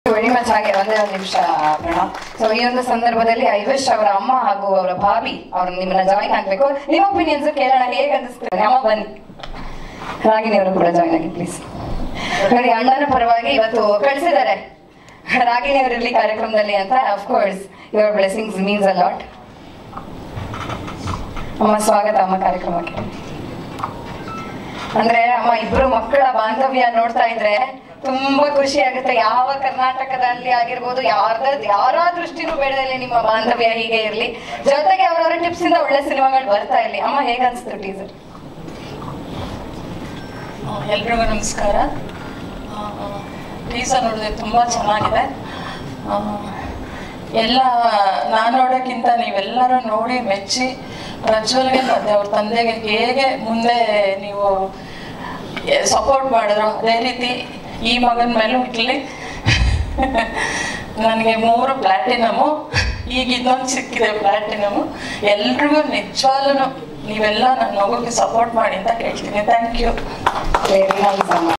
very much ಹಾಗೆ ಒಂದೇ ಒಂದು ನಿಮಿಷ ಪ್ರಣವ್ ಸೊ ಈ ಒಂದು ಸಂದರ್ಭದಲ್ಲಿ ಐವಿಶ್ ಅವರ ಅಮ್ಮ ಹಾಗೂ ಅವರ ಭಾಬಿ ಅವ್ರು ನಿಮ್ಮನ್ನ ಜಾಯಿನ್ ಆಗ್ಬೇಕು ನಿಮ್ಮ ಒಪಿನಿಯನ್ಸ್ ಕೇಳೋಣ ಹೇಗೆ ಅನಿಸ್ತದೆ ಅಮ್ಮ ಬನ್ನಿ ರಾಗಿನಿ ಅವರು ಕೂಡ ಜಾಯಿನ್ ಆಗಿ ಪ್ಲೀಸ್ ನೋಡಿ ಅಣ್ಣನ ಪರವಾಗಿ ಇವತ್ತು ಕಳಿಸಿದ್ದಾರೆ ರಾಗಿಣಿ ಅವರಿರ್ಲಿ ಕಾರ್ಯಕ್ರಮದಲ್ಲಿ ಅಂತ of course your blessings means a lot ಅಮ್ಮ ಸ್ವಾಗತ ಅಮ್ಮ ಕಾರ್ಯಕ್ರಮಕ್ಕೆ ಅಂದ್ರೆ ಅಮ್ಮ ಇಬ್ರು ಮಕ್ಕಳ ಬಾಂಧವ್ಯ ನೋಡ್ತಾ ಇದ್ರೆ ತುಂಬಾ ಖುಷಿ ಆಗುತ್ತೆ ಯಾವ ಕರ್ನಾಟಕದಲ್ಲಿ ಆಗಿರ್ಬೋದು ಯಾರ್ದ ಯಾರ ದೃಷ್ಟಿನೂ ಬೇಡದಲ್ಲಿ ನಿಮ್ಮ ಬಾಂಧವ್ಯ ಹೀಗೆ ಇರ್ಲಿ ಜೊತೆಗೆ ಅವರವರ ಟಿಪ್ಸ್ ಇಂದ ಒಳ್ಳೆ ಸಿನಿಮಾಗಳು ಬರ್ತಾ ಇರ್ಲಿ ಅಮ್ಮ ಹೇಗ ಅನ್ಸ್ತು ಟೀಸರ್ ಎಲ್ರಿಗೂ ನಮಸ್ಕಾರ ಟೀಸರ್ ನೋಡಿದ್ರೆ ತುಂಬ ಚೆನ್ನಾಗಿದೆ ಆ, ಎಲ್ಲ ನಾನು ನೋಡೋಕ್ಕಿಂತ ನೀವೆಲ್ಲರೂ ನೋಡಿ ಮೆಚ್ಚಿ ಪ್ರಜ್ವಲ್ಗೆ ಮತ್ತು ಅವ್ರ ತಂದೆಗೆ ಹೇಗೆ ಮುಂದೆ ನೀವು ಸಪೋರ್ಟ್ ಮಾಡಿದ್ರು ಅದೇ ರೀತಿ ಈ ಮಗನ ಮೇಲೂ ಇರಲಿ ನನಗೆ ಮೂರು ಪ್ಲ್ಯಾಟಿನಮು ಈಗ ಇನ್ನೊಂದು ಸಿಕ್ಕಿದೆ ಪ್ಲ್ಯಾಟಿನಮು ಎಲ್ರಿಗೂ ನಿಜವಾಗ್ಲೂ ನೀವೆಲ್ಲ ನನ್ನ ಮಗುಗೆ ಸಪೋರ್ಟ್ ಮಾಡಿ ಅಂತ ಹೇಳ್ತೀನಿ ಥ್ಯಾಂಕ್ ಯು ವೆರಿ ನೈಸ್ ಅಮ್ಮ